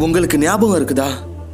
உங்களுக்கு ஞாபகம் இருக்குதா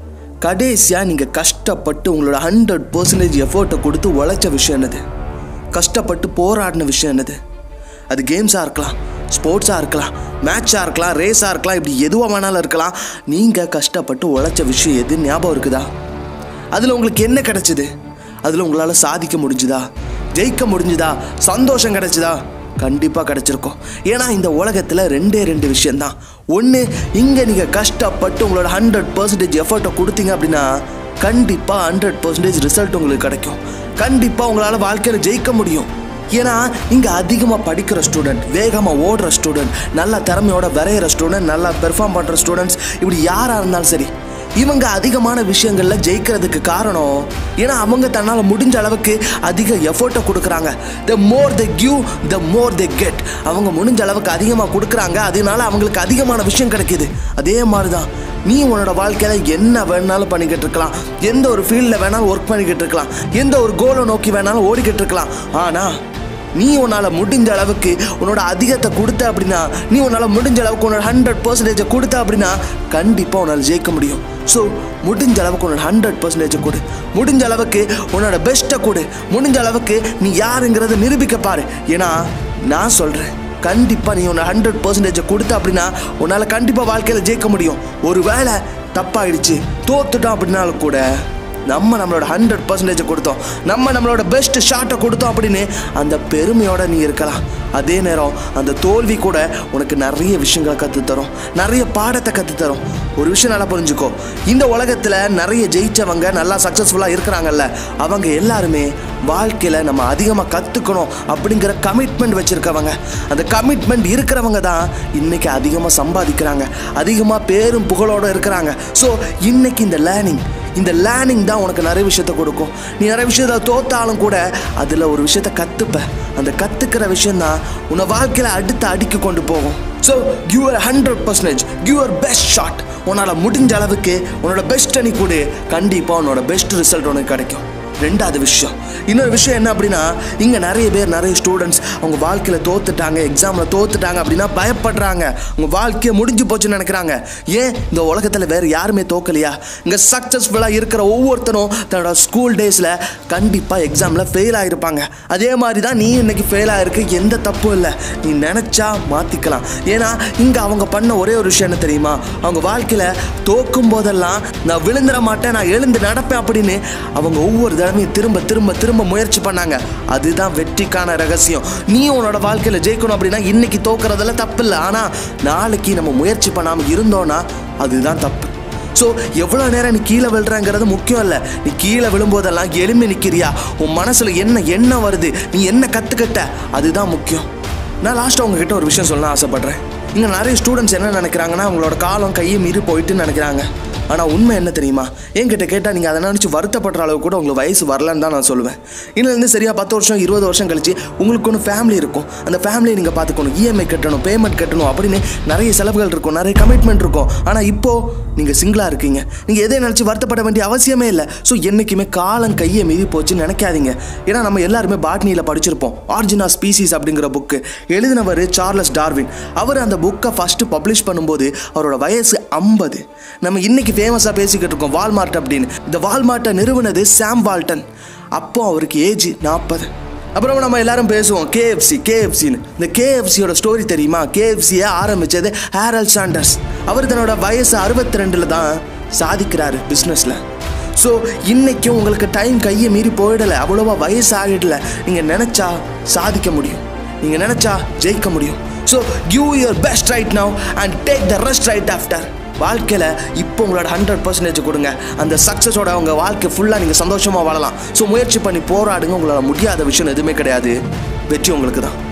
கடைசியாக நீங்கள் கஷ்டப்பட்டு உங்களோட ஹண்ட்ரட் பர்சன்டேஜ் எஃபோர்ட்டை கொடுத்து உழைச்ச விஷயம் என்னது கஷ்டப்பட்டு போராடின விஷயம் என்னது அது கேம்ஸாக இருக்கலாம் ஸ்போர்ட்ஸாக இருக்கலாம் மேட்சாக இருக்கலாம் ரேஸாக இருக்கலாம் இப்படி எதுவாக வேணாலும் இருக்கலாம் நீங்கள் கஷ்டப்பட்டு உழைச்ச விஷயம் எது ஞாபகம் இருக்குதா அதில் உங்களுக்கு என்ன கிடைச்சிது அதில் உங்களால் சாதிக்க முடிஞ்சுதா ஜெயிக்க முடிஞ்சுதா சந்தோஷம் கிடைச்சுதா கண்டிப்பாக கிடைச்சிருக்கும் ஏன்னா இந்த உலகத்தில் ரெண்டே ரெண்டு விஷயந்தான் ஒன்று இங்கே நீங்கள் கஷ்டப்பட்டு உங்களோட ஹண்ட்ரட் பர்சன்டேஜ் எஃபர்ட்டை கொடுத்தீங்க அப்படின்னா கண்டிப்பாக ஹண்ட்ரட் பர்சன்டேஜ் ரிசல்ட் உங்களுக்கு கிடைக்கும் கண்டிப்பாக உங்களால் வாழ்க்கையில் ஜெயிக்க முடியும் ஏன்னா இங்கே அதிகமாக படிக்கிற ஸ்டூடெண்ட் வேகமாக ஓடுற ஸ்டூடெண்ட் நல்ல திறமையோட விரையிற ஸ்டூடெண்ட் நல்லா பெர்ஃபார்ம் பண்ணுற ஸ்டூடெண்ட்ஸ் இப்படி யாராக இருந்தாலும் சரி இவங்க அதிகமான விஷயங்களில் ஜெயிக்கிறதுக்கு காரணம் ஏன்னா அவங்க தன்னால் முடிஞ்ச அளவுக்கு அதிக எஃபோர்ட்டை கொடுக்குறாங்க த மோர் the give the more the get அவங்க முடிஞ்ச அளவுக்கு அதிகமாக கொடுக்குறாங்க அதனால அவங்களுக்கு அதிகமான விஷயம் கிடைக்குது அதே மாதிரி தான் நீ உன்னோட வாழ்க்கையில் என்ன வேணாலும் பண்ணிக்கிட்டு இருக்கலாம் எந்த ஒரு ஃபீல்டில் வேணாலும் ஒர்க் பண்ணிக்கிட்டு இருக்கலாம் எந்த ஒரு கோலை நோக்கி வேணாலும் ஓடிக்கிட்டு இருக்கலாம் ஆனால் நீ உன்னால் முடிஞ்ச அளவுக்கு உன்னோட அதிகத்தை கொடுத்த அப்படின்னா நீ உன்னால் முடிஞ்ச அளவுக்கு உன்னோட ஹண்ட்ரட் பர்சன்டேஜை கொடுத்த அப்படின்னா கண்டிப்பாக உன்னால் ஜெயிக்க முடியும் ஸோ முடிஞ்ச அளவுக்கு உன்னோட ஹண்ட்ரட் பர்சன்டேஜை கொடு முடிஞ்ச அளவுக்கு உன்னோட பெஸ்ட்டை கொடு முடிஞ்ச அளவுக்கு நீ யாருங்கிறத நிரூபிக்க பாரு ஏன்னா நான் சொல்கிறேன் கண்டிப்பாக நீ உன்னோட ஹண்ட்ரட் பர்சன்டேஜை கொடுத்த அப்படின்னா உன்னால் கண்டிப்பாக வாழ்க்கையில் ஜெயிக்க முடியும் ஒரு வேளை தப்பாயிடுச்சு தோத்துட்டோம் அப்படின்னாலும் கூட நம்ம நம்மளோட ஹண்ட்ரட் பர்சன்டேஜை கொடுத்தோம் நம்ம நம்மளோட பெஸ்ட் ஷாட்டை கொடுத்தோம் அப்படின்னு அந்த பெருமையோட நீ இருக்கலாம் அதே நேரம் அந்த தோல்வி கூட உனக்கு நிறைய விஷயங்களை கற்றுத்தரும் நிறைய பாடத்தை கற்றுத்தரும் ஒரு விஷயம் நல்லா புரிஞ்சுக்கோ இந்த உலகத்தில் நிறைய ஜெயிச்சவங்க நல்லா சக்ஸஸ்ஃபுல்லாக இருக்கிறாங்கல்ல அவங்க எல்லாருமே வாழ்க்கையில் நம்ம அதிகமாக கற்றுக்கணும் அப்படிங்கிற கமிட்மெண்ட் வச்சுருக்கவங்க அந்த கமிட்மெண்ட் இருக்கிறவங்க தான் இன்னைக்கு அதிகமாக சம்பாதிக்கிறாங்க அதிகமாக பேரும் புகழோடு இருக்கிறாங்க ஸோ இன்னைக்கு இந்த லேர்னிங் இந்த லேர்னிங் தான் உனக்கு நிறைய விஷயத்த கொடுக்கும் நீ நிறைய விஷயத்த தோத்தாலும் கூட அதில் ஒரு விஷயத்த கற்றுப்ப அந்த கற்றுக்கிற விஷயந்தான் உன்னை வாழ்க்கையில் அடுத்த அடிக்கு கொண்டு போகும் so cure hundred percentage cure best shot உன்னால் முடிஞ்ச அளவுக்கு உன்னோட பெஸ்ட்டை நீ கொடு கண்டிப்பாக உன்னோட பெஸ்ட் ரிசல்ட் உனக்கு கிடைக்கும் ரெண்டாவது விஷயம் இன்னொரு விஷயம் என்ன அப்படின்னா இங்கே நிறைய பேர் நிறைய ஸ்டூடெண்ட்ஸ் அவங்க வாழ்க்கையில் தோத்துட்டாங்க எக்ஸாமில் தோத்துட்டாங்க அப்படின்னா பயப்படுறாங்க உங்கள் வாழ்க்கையை முடிஞ்சு போச்சுன்னு நினைக்கிறாங்க ஏன் இந்த உலகத்தில் வேறு யாருமே தோக்கலையா இங்கே சக்ஸஸ்ஃபுல்லாக இருக்கிற ஒவ்வொருத்தரும் தன்னோட ஸ்கூல் டேஸில் கண்டிப்பாக எக்ஸாமில் ஃபெயில் ஆகிருப்பாங்க அதே மாதிரி தான் நீ இன்னைக்கு ஃபெயில் ஆகிருக்கு எந்த தப்பும் இல்லை நீ நினச்சா மாற்றிக்கலாம் ஏன்னா இங்கே அவங்க பண்ண ஒரே ஒரு விஷயம் என்ன தெரியுமா அவங்க வாழ்க்கையில் தோக்கும் போதெல்லாம் நான் விழுந்துட மாட்டேன் நான் எழுந்து நடப்பேன் அப்படின்னு அவங்க ஒவ்வொரு தடவையும் திரும்ப திரும்ப திரும்ப முயற்சி பண்ணாங்க அதுதான் வெற்றிக்கான ரகசியம் நீ உன்னோட வாழ்க்கையில் ஜெயிக்கணும் அப்படின்னா இன்னைக்கு தோக்குறதெல்லாம் தப்பு இல்லை ஆனால் நாளைக்கு நம்ம முயற்சி பண்ணாமல் இருந்தோன்னா அதுதான் தப்பு ஸோ எவ்வளோ நேரம் நீ கீழே விழுறங்கிறது முக்கியம் இல்லை நீ கீழே விழும்போதெல்லாம் எழும்பி நிற்கிறியா உன் மனசில் என்ன என்ன வருது நீ என்ன கற்றுக்கிட்ட அதுதான் முக்கியம் நான் லாஸ்ட்டாக உங்ககிட்ட ஒரு விஷயம் சொல்ல ஆசைப்பட்றேன் இங்கே நிறைய ஸ்டூடெண்ட்ஸ் என்ன நினைக்கிறாங்கன்னா அவங்களோட காலம் கையை மீறி போயிட்டுன்னு நினைக்கிறாங்க ஆனால் உண்மை என்ன தெரியுமா என்கிட்ட கேட்டால் நீங்கள் அதை நினச்சி வருத்தப்படுற அளவு கூட உங்களுக்கு வயசு வரலன்னு தான் நான் சொல்லுவேன் இன்னிலேருந்து சரியாக பத்து வருஷம் இருபது வருஷம் கழிச்சு உங்களுக்கு ஒன்று ஃபேமிலி இருக்கும் அந்த ஃபேமிலியை நீங்கள் பார்த்துக்கணும் இஎம்ஐ கட்டணும் பேமெண்ட் கட்டணும் அப்படின்னு நிறைய செலவுகள் இருக்கும் நிறைய கமிட்மெண்ட் இருக்கும் ஆனால் இப்போது நீங்கள் சிங்கிளாக இருக்கீங்க நீங்கள் எதை நினச்சி வருத்தப்பட வேண்டிய அவசியமே இல்லை ஸோ என்றைக்குமே காலம் கையை மீறி போச்சுன்னு நினைக்காதீங்க ஏன்னா நம்ம எல்லாருமே பாட்னியில் படிச்சிருப்போம் ஆர்ஜினா ஸ்பீசிஸ் அப்படிங்கிற புக்கு எழுதினவர் சார்லஸ் டார்வின் அவர் அந்த புக்கை ஃபஸ்ட்டு பப்ளிஷ் பண்ணும்போது அவரோட வயசு ஐம்பது நம்ம இன்னைக்கு ஃபேமஸாக பேசிக்கிட்டு இருக்கோம் வால்மார்ட் அப்படின்னு இந்த வால்மார்ட்டை நிறுவனது சாம் வால்டன் அப்போ அவருக்கு ஏஜ் நாற்பது அப்புறம் நம்ம எல்லாரும் பேசுவோம் கேஎஃப்சி கேஎஃப்சின்னு இந்த கேஎஃப்சியோட ஸ்டோரி தெரியுமா கேஎஃப்சியை ஆரம்பித்தது ஹேரல் சாண்டர்ஸ் அவர் தன்னோட வயசு அறுபத்தி ரெண்டில் தான் சாதிக்கிறாரு பிஸ்னஸில் ஸோ இன்றைக்கும் உங்களுக்கு டைம் கையை மீறி போயிடலை அவ்வளோவா வயசு ஆகிடல நீங்கள் நினச்சா சாதிக்க முடியும் நீங்கள் நினச்சா ஜெயிக்க முடியும் so give your best right now and take the rest right after வாழ்க்கையில் இப்போ உங்களோட ஹண்ட்ரட் பர்சன்டேஜ் கொடுங்க அந்த சக்ஸஸோட உங்கள் வாழ்க்கை ஃபுல்லாக நீங்கள் சந்தோஷமாக வாழலாம் ஸோ முயற்சி பண்ணி போராடுங்க உங்களால் முடியாத விஷயம் எதுவுமே கிடையாது வெற்றி உங்களுக்கு தான்